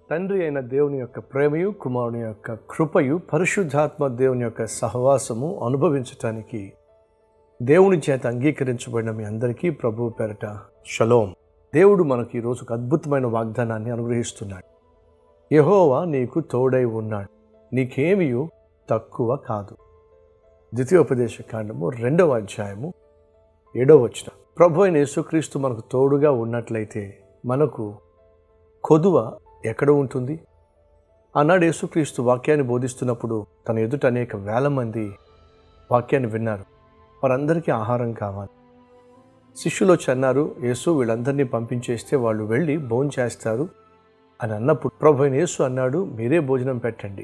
తండ్రి అయిన దేవుని యొక్క ప్రేమయు కుమారుని యొక్క కృపయు పరిశుద్ధాత్మ దేవుని యొక్క సహవాసము అనుభవించటానికి దేవుని చేత అంగీకరించబడిన మీ అందరికీ ప్రభువు పేరట షలోం దేవుడు మనకి ఈరోజు ఒక అద్భుతమైన వాగ్దానాన్ని అనుగ్రహిస్తున్నాడు యహోవా నీకు తోడై ఉన్నాడు నీకేమియు తక్కువ కాదు ద్వితీయోపదేశ కాండము రెండవ అధ్యాయము ఏడవ వచ్చిన ప్రభు అయిన యేసుక్రీస్తు మనకు తోడుగా ఉన్నట్లయితే మనకు కొదువ ఎక్కడ ఉంటుంది ఆనాడు యేసుక్రీస్తు వాక్యాన్ని బోధిస్తున్నప్పుడు తన ఎదుట అనేక వేల మంది వాక్యాన్ని విన్నారు వారందరికీ ఆహారం కావాలి శిష్యులు వచ్చి అన్నారు యేసు వీళ్ళందరినీ పంపించేస్తే వాళ్ళు వెళ్ళి భోజనం చేస్తారు అని అన్నప్పుడు ప్రభు అయిన యేసు అన్నాడు మీరే భోజనం పెట్టండి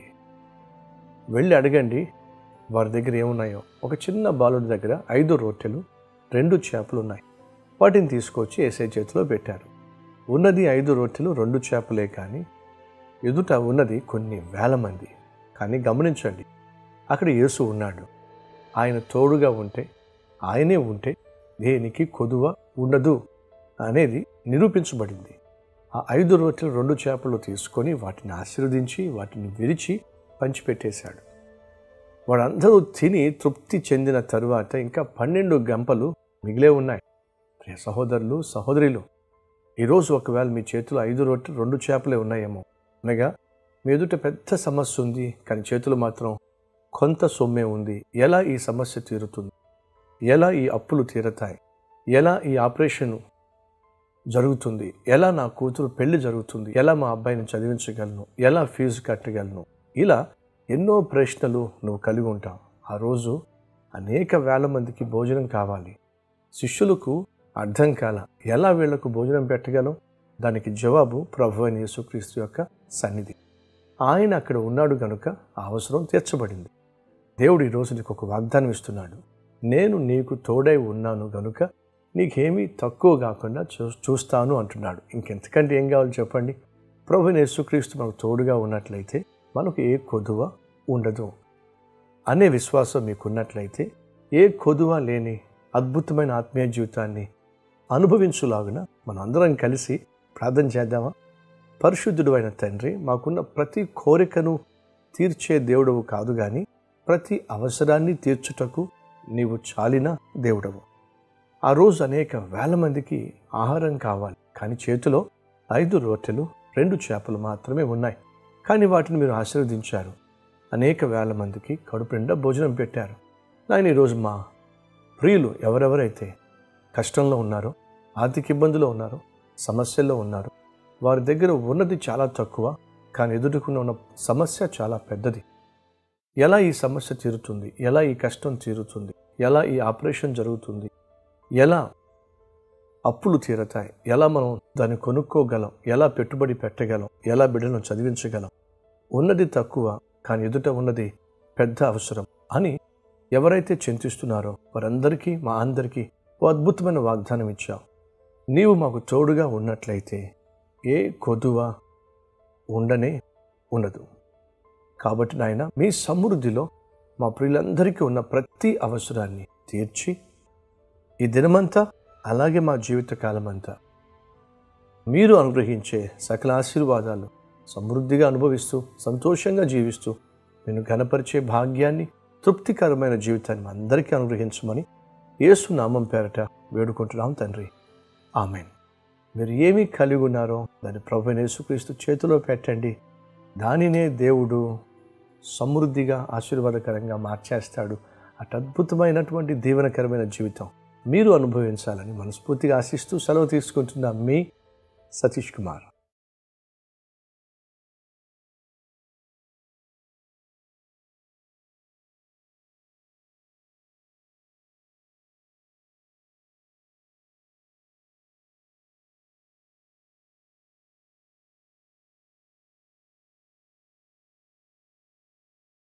వెళ్ళి అడగండి వారి దగ్గర ఏమున్నాయో ఒక చిన్న బాలుడి దగ్గర ఐదు రొట్టెలు రెండు చేపలు ఉన్నాయి వాటిని తీసుకొచ్చి ఏసై చేతిలో పెట్టారు ఉన్నది ఐదు రొట్టెలు రెండు చేపలే కానీ ఎదుట ఉన్నది కొన్ని వేల మంది కానీ గమనించండి అక్కడ యేసు ఉన్నాడు ఆయన తోడుగా ఉంటే ఆయనే ఉంటే దేనికి కొదువ ఉండదు అనేది నిరూపించబడింది ఆ ఐదు రొట్టెలు రెండు చేపలు తీసుకొని వాటిని ఆశీర్వదించి వాటిని విరిచి పంచిపెట్టేశాడు వాడందరూ తిని తృప్తి చెందిన తరువాత ఇంకా పన్నెండు గంపలు మిగిలే ఉన్నాయి ప్రియ సహోదరులు సహోదరులు ఈరోజు ఒకవేళ మీ చేతిలో ఐదు రొట్టె రెండు చేపలే ఉన్నాయేమో అనగా మీ ఎదుట పెద్ద సమస్య ఉంది కానీ చేతులు మాత్రం కొంత సొమ్మే ఉంది ఎలా ఈ సమస్య తీరుతుంది ఎలా ఈ అప్పులు తీరతాయి ఎలా ఈ ఆపరేషన్ జరుగుతుంది ఎలా నా కూతురు పెళ్లి జరుగుతుంది ఎలా మా అబ్బాయిని చదివించగలను ఎలా ఫీజు కట్టగలను ఇలా ఎన్నో ప్రశ్నలు నువ్వు కలిగి ఉంటావు ఆ రోజు అనేక వేల మందికి భోజనం కావాలి శిష్యులకు అర్థం కాల ఎలా వీళ్లకు భోజనం పెట్టగలం దానికి జవాబు ప్రభు అని యేసుక్రీస్తు యొక్క సన్నిధి ఆయన అక్కడ ఉన్నాడు గనుక ఆ అవసరం తీర్చబడింది దేవుడు ఈరోజు నీకు ఒక వాగ్దానం ఇస్తున్నాడు నేను నీకు తోడై ఉన్నాను గనుక నీకేమీ తక్కువ కాకుండా చూ చూస్తాను అంటున్నాడు ఇంకెంతకంటే ఏం కావాలి చెప్పండి ప్రభు యేసుక్రీస్తు మనకు తోడుగా ఉన్నట్లయితే మనకు ఏ కొదువ ఉండదు అనే విశ్వాసం మీకున్నట్లయితే ఏ కొదువ లేని అద్భుతమైన ఆత్మీయ జీవితాన్ని అనుభవించులాగున మనందరం కలిసి ప్రార్థన చేద్దామా పరిశుద్ధుడు అయిన తండ్రి మాకున్న ప్రతి కోరికను తీర్చే దేవుడవు కాదు కానీ ప్రతి అవసరాన్ని తీర్చుటకు నీవు చాలిన దేవుడవు ఆ రోజు అనేక వేల మందికి ఆహారం కావాలి కానీ చేతిలో ఐదు రొట్టెలు రెండు చేపలు మాత్రమే ఉన్నాయి కానీ వాటిని మీరు ఆశీర్వదించారు అనేక వేల మందికి కడుపు నిండా భోజనం పెట్టారు నాయన ఈరోజు మా ప్రియులు ఎవరెవరైతే కష్టంలో ఉన్నారో ఆర్థిక ఇబ్బందులో ఉన్నారో సమస్యల్లో ఉన్నారు వారి దగ్గర ఉన్నది చాలా తక్కువ కానీ ఎదుర్కొన్న ఉన్న సమస్య చాలా పెద్దది ఎలా ఈ సమస్య తీరుతుంది ఎలా ఈ కష్టం తీరుతుంది ఎలా ఈ ఆపరేషన్ జరుగుతుంది ఎలా అప్పులు తీరతాయి ఎలా మనం దాన్ని కొనుక్కోగలం ఎలా పెట్టుబడి పెట్టగలం ఎలా బిడ్డలను చదివించగలం ఉన్నది తక్కువ కానీ ఎదుట ఉన్నది పెద్ద అవసరం అని ఎవరైతే చింతిస్తున్నారో వారందరికీ మా అందరికీ ఓ అద్భుతమైన వాగ్దానం ఇచ్చావు నీవు మాకు తోడుగా ఉన్నట్లయితే ఏ కొదువ ఉండనే ఉండదు కాబట్టి నాయన మీ సమృద్ధిలో మా ప్రియులందరికీ ఉన్న ప్రతి అవసరాన్ని తీర్చి ఈ దినమంతా అలాగే మా జీవితకాలం అంతా మీరు అనుగ్రహించే సకల ఆశీర్వాదాలు సమృద్ధిగా అనుభవిస్తూ సంతోషంగా జీవిస్తూ నేను ఘనపరిచే భాగ్యాన్ని తృప్తికరమైన జీవితాన్ని అందరికీ అనుగ్రహించమని యేసు నామం పేరట వేడుకుంటున్నాం తండ్రి ఆమెన్ మీరు ఏమి కలిగి ఉన్నారో దాన్ని ప్రభు యేసుక్రీస్తు చేతిలో పెట్టండి దానినే దేవుడు సమృద్ధిగా ఆశీర్వాదకరంగా మార్చేస్తాడు అటు అద్భుతమైనటువంటి దీవెనకరమైన జీవితం మీరు అనుభవించాలని మనస్ఫూర్తిగా ఆశిస్తూ సెలవు తీసుకుంటున్న మీ సతీష్ కుమార్